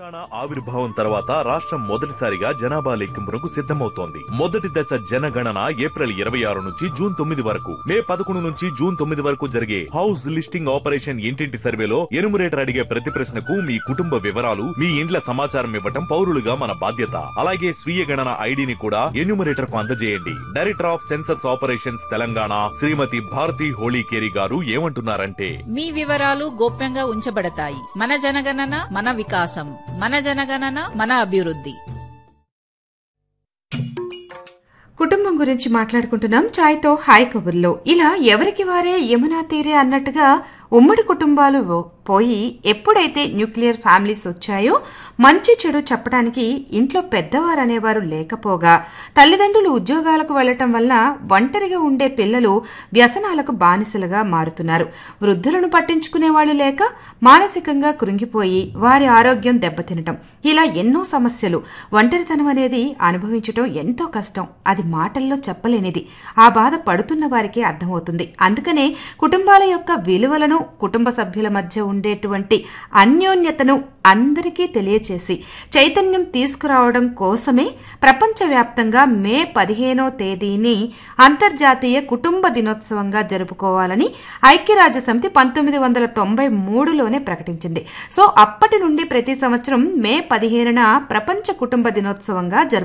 తెలంగాణ ఆవిర్భావం తర్వాత రాష్ట్రం మొదటిసారిగా జనాభా లెక్కింపునకు సిద్ధమవుతోంది మొదటి దశ జనగణన ఏప్రిల్ ఇరవై ఆరు నుంచి జూన్ తొమ్మిది వరకు మే పదకొండు నుంచి జూన్ తొమ్మిది వరకు జరిగే హౌస్ లిస్టింగ్ ఆపరేషన్ ఇంటింటి సర్వేలో ఎనుమరేటర్ అడిగే ప్రతి ప్రశ్నకు మీ కుటుంబ వివరాలు మీ ఇండ్ల సమాచారం ఇవ్వటం పౌరులుగా మన బాధ్యత అలాగే స్వీయ గణన ఐడిని కూడా ఎన్యూమరేటర్ కు అందజేయండి director of census operations Telangana Srimathi Bharati Holikeri garu ఏమంటున్నారంటే మీ వివరాలు గోప్యంగా ఉంచబడతాయి మన జనగణన మన వికాసం మన జనగణన మన అభివృద్ధి కుటుంబం గురించి మాట్లాడుకుంటున్నాం ఛాయ్తో హాయ్ కబుర్లో ఇలా ఎవరికి వారే యమునా తీరే అన్నట్టుగా ఉమ్మడి కుటుంబాలు ఓ- పోయి ఎప్పుడైతే న్యూక్లియర్ ఫ్యామిలీస్ వచ్చాయో మంచి చెడు చెప్పడానికి ఇంట్లో పెద్దవారు అనేవారు లేకపోగా తల్లిదండ్రులు ఉద్యోగాలకు వెళ్లటం వల్ల ఒంటరిగా ఉండే పిల్లలు వ్యసనాలకు బానిసలుగా మారుతున్నారు వృద్ధులను పట్టించుకునే వాళ్ళు లేక మానసికంగా కృంగిపోయి వారి ఆరోగ్యం దెబ్బతినటం ఇలా ఎన్నో సమస్యలు ఒంటరితనం అనేది అనుభవించటం ఎంతో కష్టం అది మాటల్లో చెప్పలేనిది ఆ బాధ పడుతున్న వారికే అర్థమవుతుంది అందుకనే కుటుంబాల యొక్క విలువలను కుటుంబ సభ్యుల మధ్య ఉండేటువంటి అన్యోన్యతను అందరికీ తెలియచేసి చైతన్యం తీసుకురావడం కోసమే ప్రపంచవ్యాప్తంగా మే పదిహేనో తేదీని అంతర్జాతీయ కుటుంబ దినోత్సవంగా జరుపుకోవాలని ఐక్యరాజ్య సమితి పంతొమ్మిది వందల తొంభై మూడులోనే ప్రకటించింది సో అప్పటి నుండి ప్రతి సంవత్సరం మే పదిహేనున ప్రపంచ కుటుంబ దినోత్సవంగా జరుపు